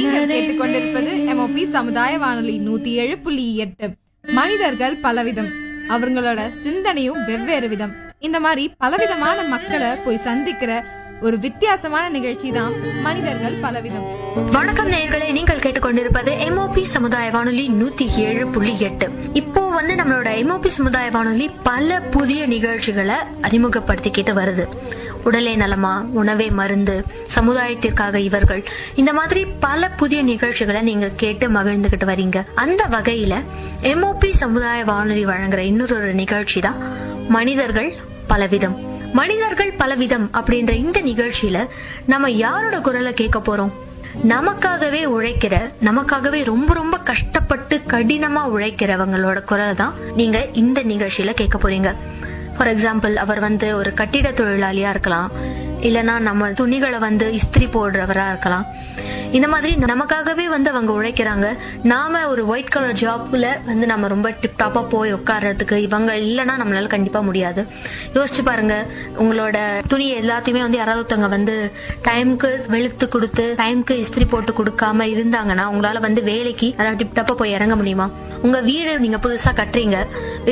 நீங்கள் கேட்டுக்கொண்டிருப்பது எம்ஓபி சமுதாய வானொலி நூத்தி ஏழு புள்ளி எட்டு மனிதர்கள் பலவிதம் அவங்களோட சிந்தனையும் வெவ்வேறு விதம் இந்த மாதிரி பலவிதமான மக்களை போய் சந்திக்கிற ஒரு வித்தியாசமான நிகழ்ச்சி தான் மனிதர்கள் பலவிதம் வணக்கம் நேயர்களே நீங்கள் கேட்டுக்கொண்டிருப்பது எம்ஓபி சமுதாய வானொலி நூத்தி ஏழு புள்ளி எட்டு இப்போ வந்து நம்மளோட எம்ஓபி சமுதாய வானொலி பல புதிய நிகழ்ச்சிகளை அறிமுகப்படுத்திக்கிட்டு வருது உடலே நலமா உணவே மருந்து சமுதாயத்திற்காக இவர்கள் இந்த மாதிரி பல புதிய நிகழ்ச்சிகளை நீங்க கேட்டு மகிழ்ந்துகிட்டு வரீங்க அந்த வகையில எம்ஓபி சமுதாய வானொலி வழங்குற இன்னொரு ஒரு நிகழ்ச்சி தான் மனிதர்கள் பலவிதம் மனிதர்கள் பலவிதம் அப்படின்ற இந்த நிகழ்ச்சியில நம்ம யாரோட குரலை கேட்க போறோம் நமக்காகவே உழைக்கிற நமக்காகவே ரொம்ப ரொம்ப கஷ்டப்பட்டு கடினமா உழைக்கிறவங்களோட குரல் தான் நீங்க இந்த நிகழ்ச்சியில கேட்க போறீங்க ஃபார் எக்ஸாம்பிள் அவர் வந்து ஒரு கட்டிட தொழிலாளியா இருக்கலாம் இல்லனா நம்ம துணிகளை வந்து இஸ்திரி போடுறவரா இருக்கலாம் இந்த மாதிரி நமக்காகவே வந்து அவங்க உழைக்கிறாங்க நாம ஒரு ஒயிட் கலர் ஜாப்ல வந்து நம்ம ரொம்ப டிப் டாப்பா போய் உட்கார்றதுக்கு இவங்க இல்லைன்னா நம்மளால கண்டிப்பா முடியாது யோசிச்சு பாருங்க உங்களோட துணி எல்லாத்தையுமே வந்து யாராவது ஒருத்தவங்க வந்து டைம்க்கு வெளுத்து கொடுத்து டைம்க்கு இஸ்திரி போட்டு கொடுக்காம இருந்தாங்கன்னா உங்களால வந்து வேலைக்கு யாராவது டிப் டாப்பா போய் இறங்க முடியுமா உங்க வீடு நீங்க புதுசா கட்டுறீங்க